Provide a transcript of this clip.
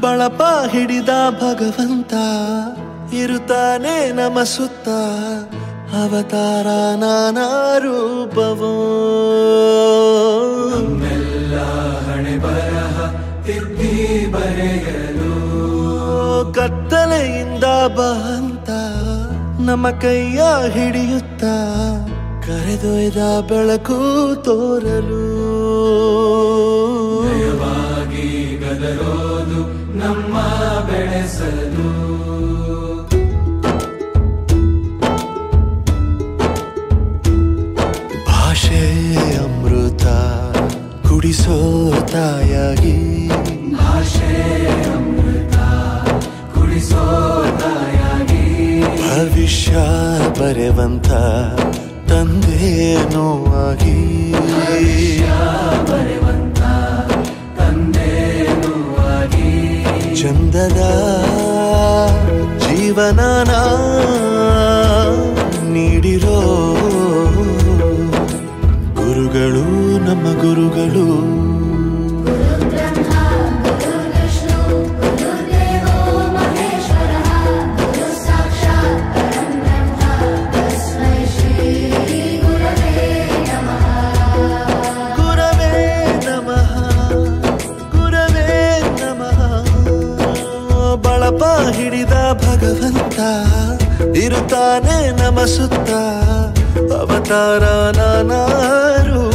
ಬಳಪ ಹಿಡಿದ ಭಗವಂತ ಇರುತ್ತಾನೆ ನಮ ಸುತ್ತ ಅವತಾರ ನಾನಾ ರೂಪವೋ ಕತ್ತಲೆಯಿಂದ ಬಂತ ನಮ್ಮ ಕೈಯ ಹಿಡಿಯುತ್ತ ಕರೆದೊಯ್ದ ಬೆಳಕು ತೋರಲು ಭಾಷೆ ಅಮೃತ ಕುಡಿಸೋ ತಾಯಾಗಿ ಭವಿಷ್ಯ ಬರೆವಂತ ತಂದೇನೋ ಆಗಿ ಚಂದದ ಜೀವನನ ನೀಡಿರೋ ಗುರುಗಳು ನಮ್ಮ ಗುರುಗಳು ब्रह्मा गुरुर्विष्णु गुरुर्देवो महेश्वरः गुरुः साक्षात् परं ब्रह्म तस्मै श्रीगुरवे नमः ಗುರವೇ ನಮಃ ಗುರವೇ ನಮಃ ಬಳಪ ಹಿಡಿದ ಭಗವಂತ ಇರುತ್ತಾನೆ ನಮ ಸುತ್ತ ಅವತಾರ ನಾನಾರು